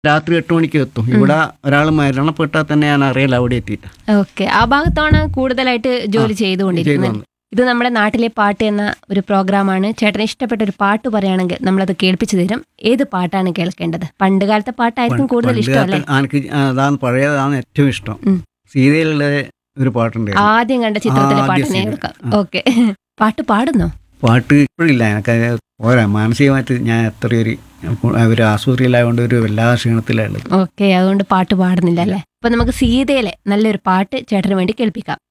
രാത്രി എട്ട് മണിക്ക് എത്തും ഇവിടെ ഒരാൾ മരണപ്പെട്ടാൽ തന്നെ ഞാൻ അറിയില്ല അവിടെ എത്തിയിട്ട് ഓക്കെ ആ ഭാഗത്താണ് കൂടുതലായിട്ട് ജോലി ചെയ്തുകൊണ്ടിരിക്കുന്നത് ചെയ്തു ഇത് നമ്മുടെ നാട്ടിലെ പാട്ട് എന്ന ഒരു പ്രോഗ്രാമാണ് ചേട്ടന് ഇഷ്ടപ്പെട്ട ഒരു പാട്ട് പറയുകയാണെങ്കിൽ നമ്മളത് കേൾപ്പിച്ചു തരും ഏത് പാട്ടാണ് കേൾക്കേണ്ടത് പണ്ട് കാലത്തെ പാട്ടായിരിക്കും കൂടുതൽ ഇഷ്ടം അല്ലേ എനിക്ക് അതാണ് പഴയതാണ് ഏറ്റവും ഇഷ്ടം ഉം. സീതയിലുള്ള ഒരു പാട്ടുണ്ട് ആദ്യം കണ്ട ചിത്രത്തിലെ ആദ്യ പാട്ടിനെ scene. കേൾക്കാം ആ. ഓക്കെ പാട്ട് പാടുന്നോ പാട്ട് ഇപ്പോഴില്ല എനിക്ക് പോരാ മാനസികമായിട്ട് ഞാൻ എത്രയൊരു ഒരു ആശുപത്രിയിലായതുകൊണ്ട് ഒരു വല്ലാതെ ക്ഷീണത്തിലുള്ളത് ഓക്കെ അതുകൊണ്ട് പാട്ട് പാടുന്നില്ല അല്ലേ അപ്പൊ നമുക്ക് സീതയിലെ നല്ലൊരു പാട്ട് ചേട്ടന് വേണ്ടി കേൾപ്പിക്കാം